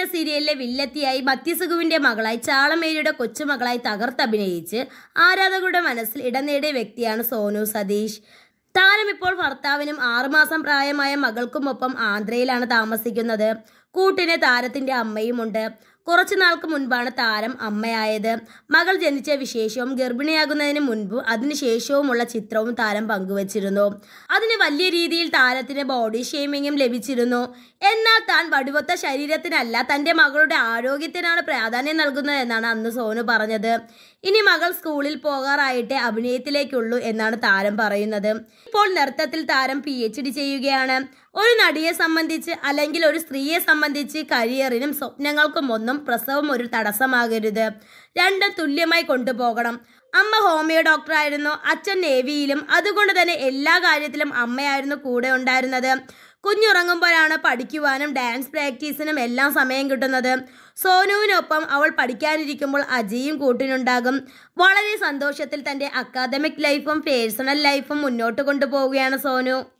സീരിയലിലെ വില്ലത്തിയായി മത്യസുഖുവിന്റെ മകളായി ചാളമേരിയുടെ കൊച്ചുമകളായി തകർത്തഭിനയിച്ച് ആരാധകരുടെ മനസ്സിൽ ഇടം നേടിയ വ്യക്തിയാണ് സോനു സതീഷ് താരം ഇപ്പോൾ ഭർത്താവിനും ആറുമാസം പ്രായമായ മകൾക്കുമൊപ്പം ആന്ധ്രയിലാണ് താമസിക്കുന്നത് കൂട്ടിന് താരത്തിന്റെ അമ്മയുമുണ്ട് കുറച്ചു നാൾക്ക് മുൻപാണ് താരം അമ്മയായത് മകൾ ജനിച്ച വിശേഷവും ഗർഭിണിയാകുന്നതിന് മുൻപും അതിനുശേഷവുമുള്ള ചിത്രവും താരം പങ്കുവച്ചിരുന്നു അതിന് വലിയ രീതിയിൽ താരത്തിന് ബോഡി ഷെയ്മിങ്ങും ലഭിച്ചിരുന്നു എന്നാൽ താൻ വടിവൊത്ത ശരീരത്തിനല്ല തന്റെ മകളുടെ ആരോഗ്യത്തിനാണ് പ്രാധാന്യം നൽകുന്നതെന്നാണ് അന്ന് സോനു പറഞ്ഞത് ഇനി മകൾ സ്കൂളിൽ പോകാറായിട്ടേ അഭിനയത്തിലേക്കുള്ളൂ എന്നാണ് താരം പറയുന്നത് ഇപ്പോൾ നൃത്തത്തിൽ താരം പി എച്ച് ഡി ചെയ്യുകയാണ് ഒരു നടിയെ സംബന്ധിച്ച് അല്ലെങ്കിൽ ഒരു സ്ത്രീയെ സംബന്ധിച്ച് കരിയറിനും സ്വപ്നങ്ങൾക്കും ഒന്നും പ്രസവം ഒരു തടസ്സമാകരുത് രണ്ടും തുല്യമായി കൊണ്ടുപോകണം അമ്മ ഹോമിയോ ഡോക്ടറായിരുന്നു അച്ഛൻ നേവിയിലും അതുകൊണ്ട് തന്നെ എല്ലാ കാര്യത്തിലും അമ്മയായിരുന്നു കൂടെ ഉണ്ടായിരുന്നത് കുഞ്ഞുറങ്ങുമ്പോഴാണ് പഠിക്കുവാനും ഡാൻസ് പ്രാക്ടീസിനും എല്ലാം സമയം കിട്ടുന്നത് സോനുവിനൊപ്പം അവൾ പഠിക്കാനിരിക്കുമ്പോൾ അജയും കൂട്ടിനുണ്ടാകും വളരെ സന്തോഷത്തിൽ തൻ്റെ അക്കാദമിക് ലൈഫും പേഴ്സണൽ ലൈഫും മുന്നോട്ട് കൊണ്ടുപോവുകയാണ് സോനു